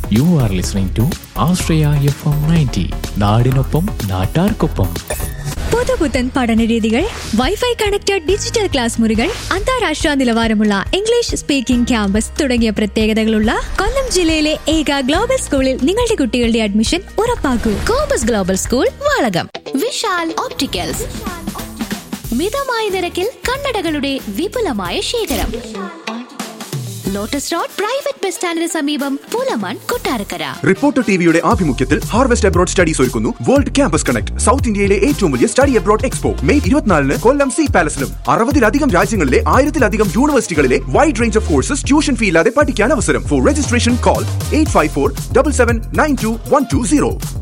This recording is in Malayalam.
U are listening to Ashraya F M ninety നാടിനൊപ്പം നാട്ടാർക്കൊപ്പം പുതുപുത്തൻ പഠനരീതികൾ വൈഫൈ കണക്റ്റഡ് ഡിജിറ്റൽ ക്ലാസ് മുറികൾ അന്താരാഷ്ട്ര നിലവാരമുള്ള ഇംഗ്ലീഷ് സ്പീക്കിംഗ് ക്യാമ്പസ് തുടങ്ങിയ പ്രത്യേകതകളുള്ള കൊല്ലം ജില്ലയിലെ ഏക ഗ്ലോബൽ സ്കൂളിൽ നിങ്ങളുടെ കുട്ടികളുടെ അഡ്മിഷൻ ഉറപ്പാക്കൂ കോമസ് global school Valakam Vishal opticals മിതമായ നിരക്കിൽ കണ്ണടകളുടെ വിപുലമായ ശേഖരം ലോട്ടസ് റോഡ് പ്രൈവറ്റ് ബസ് സ്റ്റാൻഡിന് സമീപം പുലമൺ കൊട്ടാരക്കര റിപ്പോർട്ടർ ടിവിയുടെ ആഭിമുഖ്യത്തിൽ ഹാർവെസ്റ്റ് അബ്രോഡ് സ്റ്റഡീസ് ഒരുക്കുന്നു വേൾഡ് ക്യാമ്പസ് കണക്ട് സൗത്ത് ഇന്ത്യയിലെ ഏറ്റവും വലിയ സ്റ്റഡി അബ്രോഡ് എക്സ്പോ മെയ് ഇരുപത്തിനാലിന് കൊല്ലം സി പാലസിലും അറുപതിലധികം രാജ്യങ്ങളിലെ ആയിരത്തിലധികം യൂണിവേഴ്സിറ്റികളിലെ wide range of courses tuition fee ഇല്ലാതെ പഠിക്കാൻ അവസരം for registration call eight five four double seven nine two one two zero